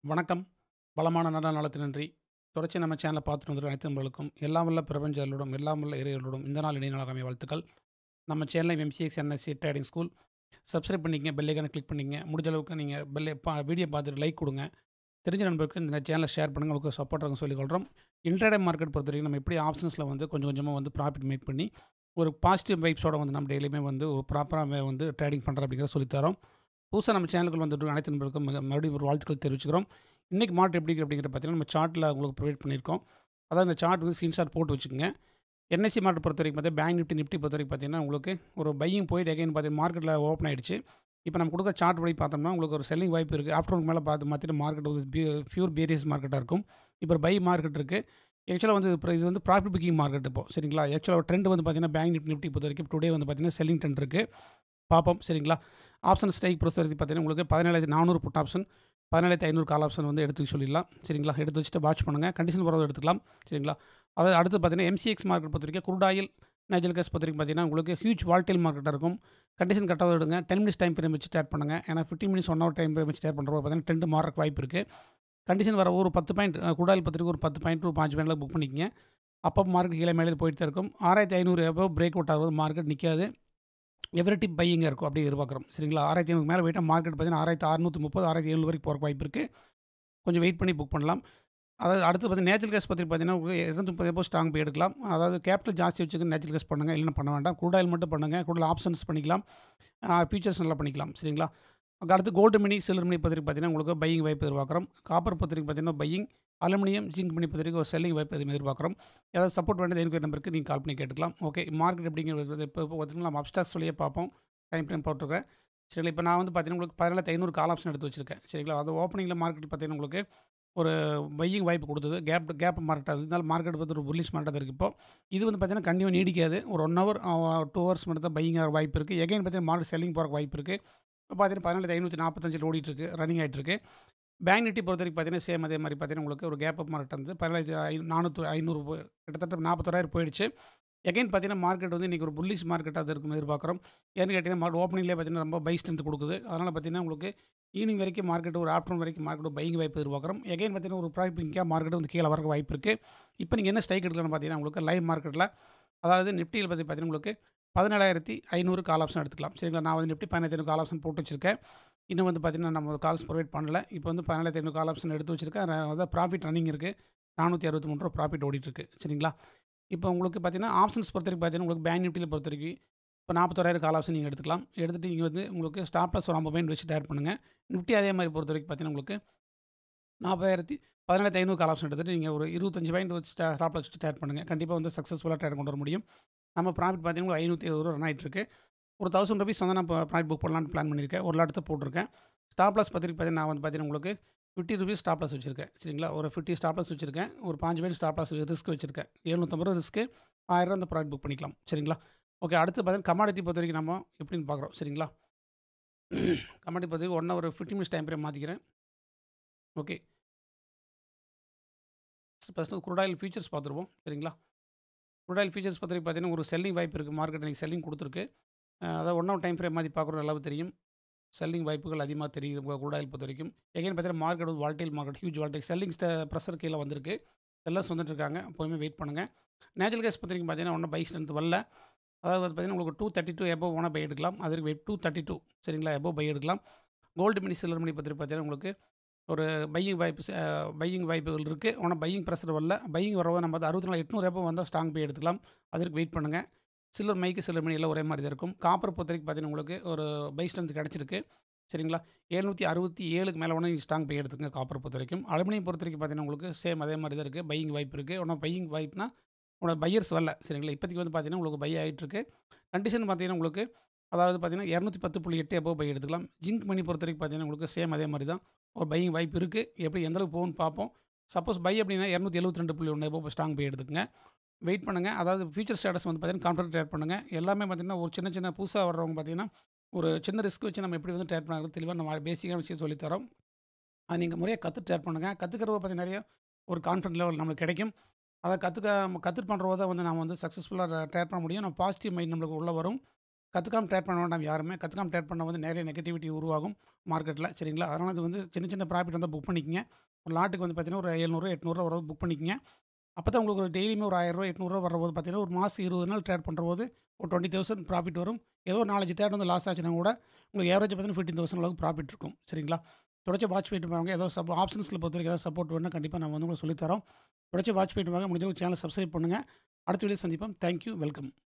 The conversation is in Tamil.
வணக்கம் பலமான நல்ல நாளுக்கு நன்றி தொடர்ச்சி நம்ம சேனலை பார்த்துட்டு வந்துருக்க அனைத்து நண்பர்களுக்கும் எல்லாம் வல்ல பிரபஞ்ச அருளோடும் எல்லாம் வல்ல இறைவர்களோடும் இந்த நாள் இணைய நாளாக அமைய வாழ்த்துக்கள் நம்ம சேனலை MCX NSC trading school subscribe பண்ணிக்கங்க பெல்லைக்கான கிளிக் பண்ணிங்க முடிஞ்ச அளவுக்கு நீங்கள் பெல்லை பா வீடியோ பார்த்துட்டு லைக் கொடுங்க தெரிஞ்ச நண்பருக்கு இந்த சேனலை ஷேர் பண்ணுங்கள் உங்களுக்கு சப்போர்ட் இருக்கும் சொல்லிக்கொள்கிறோம் இன்ட்ராடே மார்க்கெட் பொறுத்த வரைக்கும் நம்ம எப்படி ஆப்ஷன்ஸில் வந்து கொஞ்சம் கொஞ்சமாக வந்து ப்ராஃபிட் மேக் பண்ணி ஒரு பாசிட்டிவ் வைப்ஸோட வந்து நம்ம டெய்லியுமே வந்து ஒரு ப்ராப்பராக வந்து ட்ரேடிங் பண்ணுறோம் அப்படிங்கிறத சொல்லித்தரோம் புதுசாக நம்ம சேனலுக்குள் வந்துட்டு அனைத்து நண்பர்களுக்கும் மிக- மறுபடியும் ஒரு வாழ்த்துக்கள் தெரிவிச்சுக்கிறோம் இன்றைக்கி மார்ட் எப்படி இருக்கு அப்படிங்கிற பார்த்தீங்கன்னா நம்ம சார்ட்டில் உங்களுக்கு ப்ரொவைட் பண்ணியிருக்கோம் அதாவது இந்த சார்ட் வந்து ஸ்க்ரீன்ஷாட் போட்டு வச்சுக்கோங்க என்எஸ்சி மார்க்கெட் பொறுத்த வரைக்கும் பார்த்தீங்கன்னா பேங்க் நிஃப்டி நிஃப்டி பொறுத்த வரைக்கும் பார்த்தீங்கன்னா உங்களுக்கு ஒரு பையிங் போயிட்டு எகைன் பார்த்தீங்கன்னா மார்க்கெட்டில் ஓப்பன் ஆயிடுச்சு இப்போ நம்ம கொடுக்க சார்ட் படி பார்த்தோம்னா உங்களுக்கு ஒரு செல்லிங் வாய்ப்பு இருக்குது ஆஃப்டர்நூன் மேலே பார்த்து மாற்றிட்டு மார்க்கெட் வந்து பியூர் பேரியஸ் மார்க்கெட்டாக இருக்கும் இப்போ பை மார்க்கெட் இருக்குது ஆக்சுவலாக வந்து இப்போ இது வந்து ப்ராஃபிட் புக்கிங் மார்க்கெட் இப்போ சரிங்களா ஆக்சுவலாக ட்ரெண்ட் வந்து பார்த்தீங்கன்னா பேங்க் நிஃப்டி நிஃப்டி பொறுத்த வரைக்கும் டுடே வந்து பார்த்தீங்கன்னா செல்லிங் ட்ரெண்ட் இருக்குது பார்ப்போம் சரிங்களா ஆப்ஷன் ஸ்ட்ரைக் பொறுத்த வரைக்கும் பார்த்தீங்கன்னா உங்களுக்கு பதினேழாயிரத்தி நானூறு புட் ஆப்ஷன் பதினேழாயிரத்தி ஐநூறு கால் ஆப்ஷன் வந்து எடுத்து சொல்லிடலாம் சரிங்களா எடுத்து வச்சுட்டு வாட்ச் பண்ணுங்கள் கண்டிஷன் வரது எடுத்துக்கலாம் சரிங்களா அதாவது அடுத்து பார்த்தீங்கன்னா எம்சிஎக்ஸ் மார்க்கெட் பொறுத்த வரைக்கும் குருடாயில் நேச்சுரல் கேஸ் பொறுத்த வரைக்கும் பார்த்தீங்கன்னா உங்களுக்கு ஹியூஜ் வால்டைல் மார்க்கெட்டாக இருக்கும் கண்டிஷன் கட்டாவது எடுங்க டென் மினிட்ஸ் டைம் ஃப்ரேம் வச்சு ஸ்டார்ட் பண்ணுங்கள் ஏன்னா fifteen minutes one hour time frame வச்சு ஸ்டார்ட் பண்ணுறப்போ பார்த்தீங்கன்னா ட்ரெண்ட் மாறக்கு வாய்ப்பு இருக்குது கண்டிஷன் வர ஒரு பத்து பாயிண்ட் குடாயில் பத்திரிக்கை ஒரு பத்து பாயிண்ட் ஒரு பாஞ்சு பாயிண்டில் புக் பண்ணிக்கங்க அப்போ மார்க்கெட் கீழே மேலே போயிட்டு தான் இருக்கும் ஆறாயிரத்தி ஐநூறு எவ்வளோ பிரேக் அவுட் ஆகுது மார்க்கெட் நிற்காது எவரிட்டி பையிங்க இருக்கும் அப்படி எதிர்பார்க்குறோம் சரிங்களா ஆறாயிரத்தி ஐநூறு மேலே போயிட்டால் மார்க்கெட் பார்த்தீங்கன்னா ஆறாயிரத்தி அறுநூற்றி முப்பது ஆறாயிரத்தி ஏழு வரைக்கும் போகிற வாய்ப்பு இருக்குது கொஞ்சம் வெயிட் பண்ணி புக் பண்ணலாம் அதாவது அடுத்து பார்த்தீங்கன்னா நேச்சுரல் கேஸ் பற்றி பார்த்தீங்கன்னா உங்களுக்கு இருநூத்தி முப்பது எப்போ ஸ்ட்ராங் போய் எடுக்கலாம் அதாவது கேபிட்டல் ஜாஸ்தி வச்சுக்க நேச்சுரல் கேஸ் பண்ணுங்கள் இல்லைன்னா பண்ண வேண்டாம் குரூடாயில் மட்டும் பண்ணுங்கள் குரூடல் ஆப்ஷன்ஸ் பண்ணிக்கலாம் ஃபியூச்சர்ஸ் நல்லா பண்ணிக்கலாம் சரிங்களா அங்க அடுத்து கோல்டு மணி சில்வர் மணி பத்திரிக்கை பார்த்தீங்கன்னா உங்களுக்கு பையிங் வாய்ப்பு எதிர்பார்க்குறோம் காப்பர் பத்திரிக்கை பார்த்தீங்கன்னா பையிங் அலுமினியம் ஜிங்க் மணி பத்திரிக்கை ஒரு செல்லிங் வாய்ப்பு எதுவும் எதிர்பார்க்குறோம் ஏதாவது சப்போர்ட் வேண்டியது என்கொயரி நம்பருக்கு நீங்கள் கால் பண்ணி கேட்டுக்கலாம் ஓகே மார்க்கெட் எப்படிங்கிறது இப்போ இப்போ பார்த்தீங்கன்னா நம்ம அப்டாக்ஸ் வழியே பார்ப்போம் டைம் ஃப்ரேம் போட்டிருக்கேன் சரிங்களா இப்போ நான் வந்து பார்த்தீங்கன்னா உங்களுக்கு பதினேழு ஐநூறு கால் ஆப்ஷன் எடுத்து வச்சிருக்கேன் சரிங்களா அது ஓப்பனிங்கில் மார்க்கெட் பார்த்தீங்கன்னா உங்களுக்கு ஒரு பையிங் வாய்ப்பு கொடுத்தது கேப் கேப் மார்க்கெட் அது இருந்தாலும் மார்க்கெட் பார்த்து ஒரு புல்லிஷ் மார்க்கெட் இருக்குது இப்போ இது வந்து பார்த்தீங்கன்னா கண்டிப்பாக நீடிக்காது ஒரு ஒன் ஹவர் டூ ஹவர்ஸ் மட்டும் தான் பையிங் ஆகிற வாய்ப்பு இருக்குது எகைன் பார்த்தீங்கன்னா மார்க்கெட் செல்லிங் போகிற வாய்ப்பு இருக்குது இப்போ பார்த்தீங்கன்னா பதினேழு ஐநூற்றி நாற்பத்தஞ்சில் ஓடிட்டு இருக்கு ரன்னிங் ஆகிட்டு இருக்கு பேங்க் நிஃப்டி பொறுத்த வரைக்கும் பார்த்தீங்கன்னா சேம் அதே மாதிரி பார்த்தீங்கன்னா உங்களுக்கு ஒரு கேப் அப் மார்க்கெட் வந்து பதினேழு ஐ நானூற்று ஐநூறு போய்- கிட்டத்தட்ட நாற்பத்தோராயிரம் போயிடுச்சு எகைன் பார்த்தீங்கன்னா மார்க்கெட் வந்து இன்றைக்கி ஒரு புல்லிஷ் மார்க்கெட்டாக இருக்கும் எதிர்பார்க்குறோம் ஏன்னு கேட்டிங்கன்னா மார்க்கெட் ஓப்பனிங்லேயே பார்த்தீங்கன்னா ரொம்ப பை ஸ்ட்ரென்த் கொடுக்குது அதனால் பார்த்தீங்கன்னா உங்களுக்கு ஈவினிங் வரைக்கும் மார்க்கெட் ஒரு ஆஃப்டர்நூன் வரைக்கும் மார்க்கெட் பையிங் வாய்ப்பு எதிர்பார்க்குறோம் எகைன் பார்த்தீங்கன்னா ஒரு ப்ராஃபிட்டிங்காக மார்க்கெட் வந்து கீழே வரக்கு வாய்ப்பு இருக்குது இப்போ நீங்கள் என்ன ஸ்ட்ரைக் எடுக்கலாம்னு பார்த்தீங்கன்னா உங்களுக்கு லைவ் மார்க்கெட்டில் அதாவது நிஃப்டியில் பற்றி பார்த்தீங்கன்னா உங்களுக்கு பதினேழாயிரத்தி ஐநூறு கால் ஆப்ஷன் எடுத்துக்கலாம் சரிங்களா நான் வந்து நிஃப்டி பதினெட்டு ஐநூறு கால் ஆப்ஷன் போட்டு வச்சிருக்கேன் இன்னும் வந்து பார்த்தீங்கன்னா நம்ம கால்ஸ் ப்ரொவைட் பண்ணல இப்போ வந்து பதினேழாயிரத்தி ஐநூறு கால் ஆப்ஷன் எடுத்து வச்சிருக்கேன் ர- அதாவது ப்ராஃபிட் ரன்னிங் இருக்குது நானூற்றி அறுபத்தி மூணு ரூபா ப்ராஃபிட் ஓடிட்டுருக்கு சரிங்களா இப்போ உங்களுக்கு பார்த்தீங்கன்னா ஆப்ஷன்ஸ் பொறுத்த வரைக்கும் பார்த்தீங்கன்னா உங்களுக்கு பேங்க் நிஃப்டியில் பொறுத்த வரைக்கும் இப்போ நாற்பத்தோராயிரம் கால் ஆப்ஷன் நீங்கள் எடுத்துக்கலாம் எடுத்துகிட்டு நீங்கள் வந்து உங்களுக்கு ஸ்டாப் லாஸ் ஒரு ஐம்பது பாயிண்ட் வச்சு டேர் பண்ணுங்கள் நிஃப்டி அதே மாதிரி பொறுத்த வரைக்கும் பார்த்தீங்கன்னா உங்களுக்கு நாற்பதாயிரத்தி பதினேழாயிரத்தி ஐநூறு கால் ஆப்ஷன் எடுத்துகிட்டு நீங்கள் ஒரு இருபத்தஞ்சு பாயிண்ட் வச்சு ஸ்டாப் லாஸ் வச்சு டேர் பண்ணுங்கள் கண்டிப்பாக வந்து சக்ஸஸ்ஃபுல்லாக ட்ரேட் கொண்டு வர முடியும் நம்ம ப்ராஃபிட் பார்த்தீங்கன்னா ஐநூற்றி இருபது ரூபா ரன் ஆகிட்டு இருக்கு ஒரு தௌசண்ட் ருபீஸ் வந்து நான் ப்ராஃபிட் புக் பண்ணலான்னு பிளான் பண்ணியிருக்கேன் ஒரு லாட்டத்தை போட்டிருக்கேன் ஸ்டாப் லாஸ் பத்திரிக்கை பார்த்தீங்கன்னா நான் வந்து பார்த்தீங்கன்னா உங்களுக்கு ஃபிஃப்டி ருபீஸ் ஸ்டாப் லாஸ் வச்சிருக்கேன் சரிங்களா ஒரு ஃபிஃப்டி ஸ்டாப் லாஸ் வச்சிருக்கேன் ஒரு பாஞ்சு பேர் ஸ்டாப் லாஸ் ரிஸ்க் வச்சிருக்கேன் எழுநூற்றம்பது ரூபா ரிஸ்க்கு ஆயிரம் அந்த ப்ராடக்ட் புக் பண்ணிக்கலாம் சரிங்களா ஓகே அடுத்து பார்த்தீங்கன்னா கமாடிட்டி பொறுத்த வரைக்கும் நம்ம எப்படின்னு பார்க்குறோம் சரிங்களா கமாடிட்டி பொறுத்த வரைக்கும் one hour fifty minutes time frame மாற்றிக்கிறேன் ஓகே ஃபஸ்ட்டு குரூடாயில் ஃபியூச்சர்ஸ் பார்த்துருவோம் சரிங்களா குரூடாயில் ஃபியூச்சர்ஸ் பொறுத்த வரைக்கும் பார்த்தீங்கன்னா ஒரு செல்லிங் வாய்ப்பு இருக்குது மார்க்கெட் இன்றைக்கி செல்லிங் கொடுத்துருக்கு அஹ் அதாவது ஒன் ஹவர் டைம் ஃப்ரேம் மாதிரி பார்க்குறோம் நல்லாவே தெரியும் செல்லிங் வாய்ப்புகள் அதிகமாக தெரியுது உங்கள் குரூடாயில் பொறுத்த வரைக்கும் எகைன் பார்த்தீங்கன்னா மார்க்கெட் வந்து volatile market huge volatile selling pressure கீழே வந்திருக்கு எல்லாம் வந்துட்டு இருக்காங்க பொறுமையாக வெயிட் பண்ணுங்கள் நேச்சுரல் கேஸ் பொறுத்த வரைக்கும் பார்த்தீங்கன்னா ஒன்றும் பைக் ஸ்ட்ரென்த் வரல அதாவது வந்து பார்த்தீங்கன்னா உங்களுக்கு டூ தேர்ட்டி டூ எபோ ஓனாக பை எடுக்கலாம் அதற்கு வெயிட் டூ தேர்ட்டி டூ சரிங்களா எபோ பை எடுக்கலாம் கோல்டு மணி சில்லர் மணி பற்றி பார்த்தீங்கன்னா உங்களுக்கு ஒரு பையிங் வாய்ப்பு பையிங் வாய்ப்புகள் இருக்குது ஆனால் பையிங் ப்ரெஷர் வரல பையிங் வரவோ நம்ம வந்து அறுபத்தி நாலு எட்நூறு எப்போ வந்தால் ஸ்ட்ராங் பை எடுத்துக்கலாம் அதற்கு வெயிட் பண்ணுங்கள் சில்லர் மைக்கு சில்லர் மணி எல்லாம் ஒரே மாதிரி தான் இருக்கும் காப்பர் பொறுத்த வரைக்கும் பார்த்தீங்கன்னா உங்களுக்கு ஒரு பை ஸ்ட்ரென்த் கிடச்சிருக்கு சரிங்களா எழுநூற்றி அறுபத்தி ஏழுக்கு மேலே ஒன்று நீங்கள் ஸ்ட்ராங் பை எடுத்துங்க காப்பர் பொறுத்த வரைக்கும் அலுமினியம் பொறுத்த வரைக்கும் பார்த்தீங்கன்னா உங்களுக்கு சேம் அதே மாதிரி தான் இருக்குது பையிங் வாய்ப்பு இருக்குது ஆனால் பையிங் வாய்ப்புனா உங்களோட பையர்ஸ் வரல சரிங்களா இப்போதைக்கு வந்து பார்த்தீங்கன்னா உங்களுக்கு பை ஆகிட்டுருக்கு கண்டிஷன் பார்த்தீங்கன்னா உங்களுக்கு அதாவது பார்த்தீங்கன்னா இரநூத்தி பத்து புள்ளி எட்டு எப்போ பை எடுத்துக்கலாம் ஜிங்க் மணி பொறுத்த வரைக்கும் பார்த்தீங்கன்னா உங்களுக்கு சேம் அதே மாதிரி தான் ஒரு பையிங் வாய்ப்பு இருக்குது எப்படி எந்த அளவுக்கு போகும்னு பார்ப்போம் சப்போஸ் பை அப்படின்னா இரநூத்தி எழுபத்தி ரெண்டு புள்ளி ஒன்று எப்போ ஸ்ட்ராங் பை எடுத்துக்கங்க வெயிட் பண்ணுங்கள் அதாவது ஃபியூச்சர் ஸ்டேட்டஸ் வந்து பார்த்தீங்கன்னா கான்ட்ராக்ட் ட்ரேட் பண்ணுங்கள் எல்லாமே பார்த்தீங்கன்னா ஒரு சின்ன சின்ன புதுசாக வர்றவங்க பார்த்தீங்கன்னா ஒரு சின்ன ரிஸ்க் வச்சு நம்ம எப்படி வந்து ட்ரேட் பண்ணுறது தெளிவாக நம்ம பேசிக்கான விஷயம் சொல்லித்தரோம் அது நீங்கள் முறையாக கற்று ட்ரேட் பண்ணுங்கள் கற்றுக்கிறவ பற்றி நிறைய ஒரு கான்ஃபிடன்ட் லெவல் நம்மளுக்கு கிடைக்கும் அதை கற்றுக்க கற்றுட்டு பண்ணுறவ தான் வந்து நம்ம வந்து சக்ஸஸ்ஃபுல்லாக ட்ரேட் பண்ண முடியும் நம்ம பாசிட்டிவ் மைண்ட் நம்மளுக்கு உள்ளே வரும் கற்றுக்காம ட்ரேட் பண்ண வேண்டாம் யாருமே கற்றுக்காம ட்ரேட் பண்ண வந்து நிறைய நெகட்டிவிட்டி உருவாகும் மார்க்கெட்டில் சரிங்களா அதனால் அது வந்து சின்ன சின்ன ப்ராஃபிட் வந்து புக் பண்ணிக்கங்க ஒரு லாட்டுக்கு வந்து பார்த்தீங்கன்னா ஒரு எழுநூறு எட்நூறுவா வரது புக் பண்ணிக்கங்க அப்போ தான் உங்களுக்கு ஒரு டெய்லியுமே ஒரு ஆயிரரூவா எட்நூறுவா வரபோது பார்த்தீங்கன்னா ஒரு மாதம் இருபது நாள் ட்ரேட் பண்ணுற போது ஒரு டுவெண்ட்டி தௌசண்ட் ப்ராஃபிட் வரும் ஏதோ ஒரு நாலஞ்சு ட்ரேட் வந்து லாஸ் ஆச்சுன்னா கூட உங்களுக்கு ஏவரேஜ் பார்த்தீங்கன்னா ஃபிஃப்டின் தௌசண்ட் அளவுக்கு ப்ராஃபிட் இருக்கும் சரிங்களா தொடர்ச்சி வாட்ச் பண்ணிட்டு வாங்க ஏதோ சப் ஆப்ஷன்ஸில் பொறுத்த வரைக்கும் ஏதாவது சப்போர்ட் வேணும்னா கண்டிப்பாக நம்ம வந்து உங்களுக்கு சொல்லித்தரோம் தொடர்ச்சி வாட்ச் பண்ணிட்டு வாங்க முடிஞ்ச சேனல் சப்ஸ்கிரைப் பண்ணுங்கள் அடுத்த வீடியோ சந்திப்போம் தேங்க்யூ வெல்கம்